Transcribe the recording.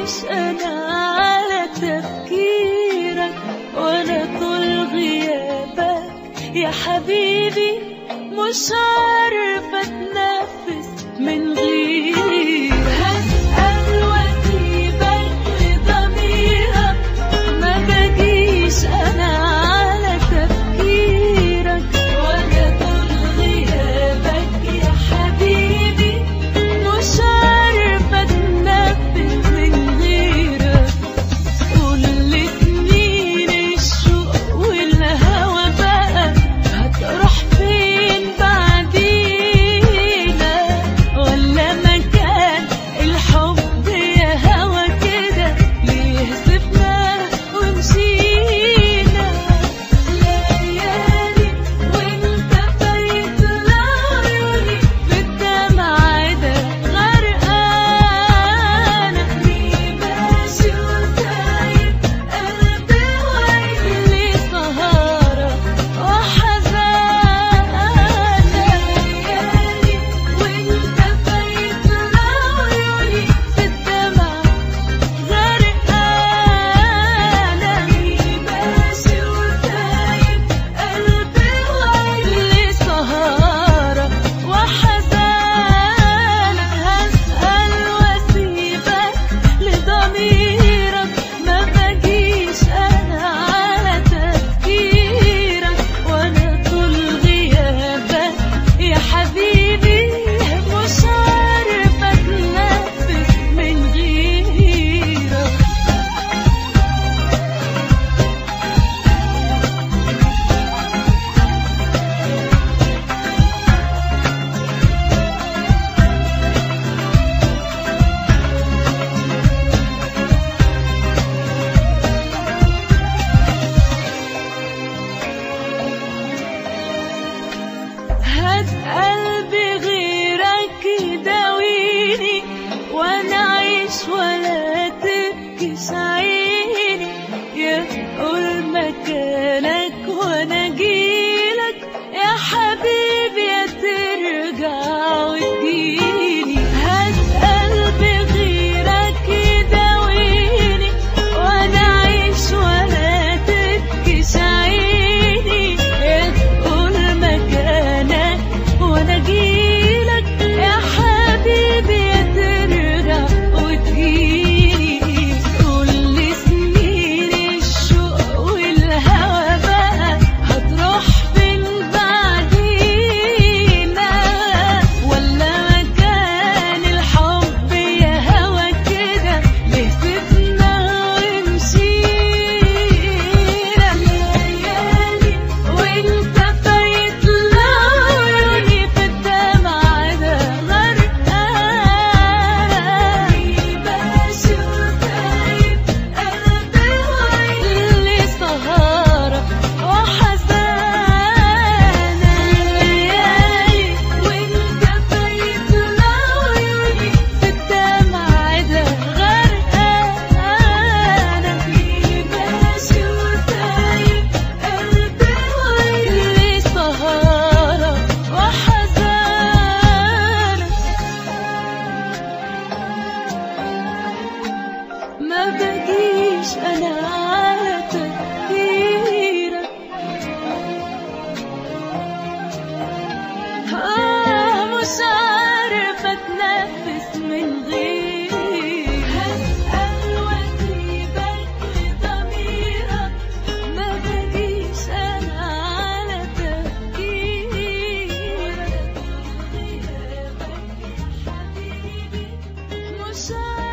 بجيش أنا على تفكيرك وأنا طول غيابك يا حبيبي مش عارفة أتنفس من غيرك هسأل وأسيبك لضميرك ما بجيش أنا على تفكيرك وأنا طول غيابك يا حبيبي مش عارفة أتنفس من غيرك كل سنين الشوق والهوى بقى هتروح فين بعدينا ولا مكان الحب يا هوى كده ليهزفنا ومشينا ليالي وانت فايت لعيوني بالدمع ده غرقانة مين ماشي وسايب قلبي وعيني سهارة وحزانة ليالي وانت فايت لعيوني بالدمع غرقانة مين ماشي وسايب قلبي وعيني سهارة وحزانة هسأل واسيبك لضميرك ما بجيش أنا على تفكيرك وأنا طول غيابك يا حبيبي مش عارفة أتنفس من غيرك هات قلبي غيرك يداويني وانا اعيش ولا تبكيش عيني يقول مكانك وانا اجيلك يا حبيبي يا ترجع وتجيني هات قلبي غيرك يداويني وانا اعيش ولا تبكيش عيني يقول مكانك وانا اجيلك يا حبيبي يا ترجع وتجيني كل سنين الشوق والهوى بقى هتروح فين بعدينا ولا مكان الحب يا هوى كده لهفتنا ومشينا ليالي وانت فايت لعيوني في الدمع ده غرقانة ماشي وسايب قلبي وعيني سهارة وحزانة ليالي وانت فايت لعيوني في الدمع ده غرقانة ماشي وسايب قلبي وعيني سهارة وحزانة ما بجيش أنا على تفكيرك آه مش عارفة أتنفس من غيرك هسأل وأسيبك لضميرك ما بجيش أنا على تفكيرك غيابك يا حبيبي مش عارفة